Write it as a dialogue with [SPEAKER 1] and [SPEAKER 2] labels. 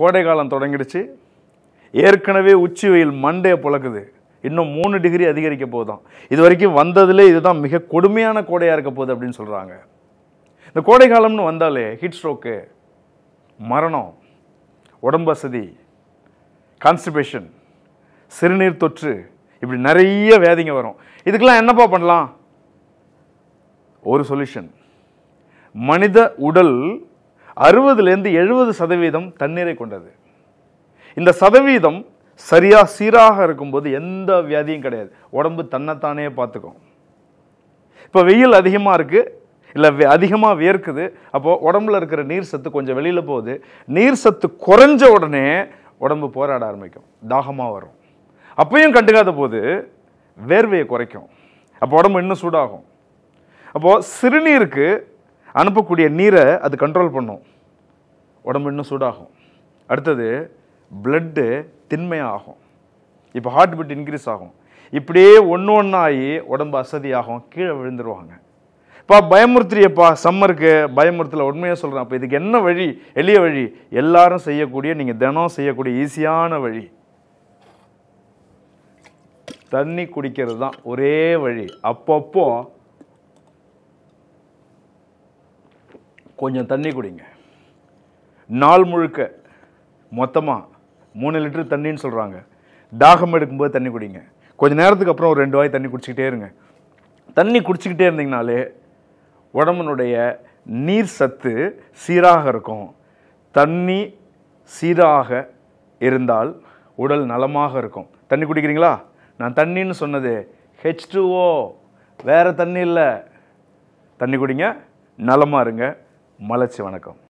[SPEAKER 1] கோடை காலம் தொடங்கிடுச்சு ஏற்கனவே உச்சி வெயில் மண்டைய புழக்குது இன்னும் மூணு டிகிரி அதிகரிக்க போதும் இது வரைக்கும் வந்ததுலே இதுதான் மிக கொடுமையான கோடையாக இருக்க போகுது அப்படின்னு சொல்கிறாங்க இந்த கோடை காலம்னு வந்தாலே ஹீட் ஸ்ட்ரோக்கு மரணம் உடம்பு வசதி கான்ஸ்டிபேஷன் சிறுநீர் தொற்று இப்படி நிறைய வியாதிங்க வரும் இதுக்கெல்லாம் என்னப்பா பண்ணலாம் ஒரு சொல்யூஷன் மனித உடல் அறுபதுலேருந்து எழுபது சதவீதம் தண்ணீரை கொண்டது இந்த சதவீதம் சரியா சீராக இருக்கும்போது எந்த வியாதியும் கிடையாது உடம்பு தன்னைத்தானே பார்த்துக்கும் இப்போ வெயில் அதிகமாக இருக்கு இல்லை அதிகமாக வியர்க்குது அப்போ உடம்புல இருக்கிற நீர் சத்து கொஞ்சம் வெளியில் போகுது நீர் சத்து குறைஞ்ச உடனே உடம்பு போராட ஆரம்பிக்கும் தாகமாக வரும் அப்பயும் கண்டுக்காத போது வேர்வையை குறைக்கும் அப்போ உடம்பு இன்னும் சூடாகும் அப்போது சிறுநீருக்கு அனுப்பக்கூடிய நீரை அது கண்ட்ரோல் பண்ணும் உடம்பு இன்னும் சூடாகும் அடுத்தது பிளட்டு திண்மையாகும் இப்போ ஹார்ட் பீட் இன்க்ரீஸ் ஆகும் இப்படியே ஒன்று ஒன்றாகி உடம்பு அசதியாகும் கீழே விழுந்துருவாங்க இப்போ பயமுறுத்துறியப்பா சம்மருக்கு பயமுறுத்தல உண்மையாக சொல்கிறேன் அப்போ இதுக்கு என்ன வழி எளிய வழி எல்லாரும் செய்யக்கூடிய நீங்கள் தினம் செய்யக்கூடிய ஈஸியான வழி தண்ணி குடிக்கிறது தான் ஒரே வழி அப்பப்போ கொஞ்சம் தண்ணி குடிங்க நாள் முழுக்க மொத்தமாக மூணு லிட்டர் தண்ணின்னு சொல்கிறாங்க தாகம் எடுக்கும்போது தண்ணி குடிங்க கொஞ்ச நேரத்துக்கு அப்புறம் ஒரு ரெண்டு வாய் தண்ணி குடிச்சிக்கிட்டே இருங்க தண்ணி குடிச்சிக்கிட்டே இருந்தீங்கனாலே உடம்புனுடைய நீர் சத்து சீராக இருக்கும் தண்ணி சீராக இருந்தால் உடல் நலமாக இருக்கும் தண்ணி குடிக்கிறீங்களா நான் தண்ணின்னு சொன்னது ஹெச் டூஓ வேறு தண்ணி இல்லை தண்ணி குடிங்க நலமாக இருங்க மலர்ச்சி வணக்கம்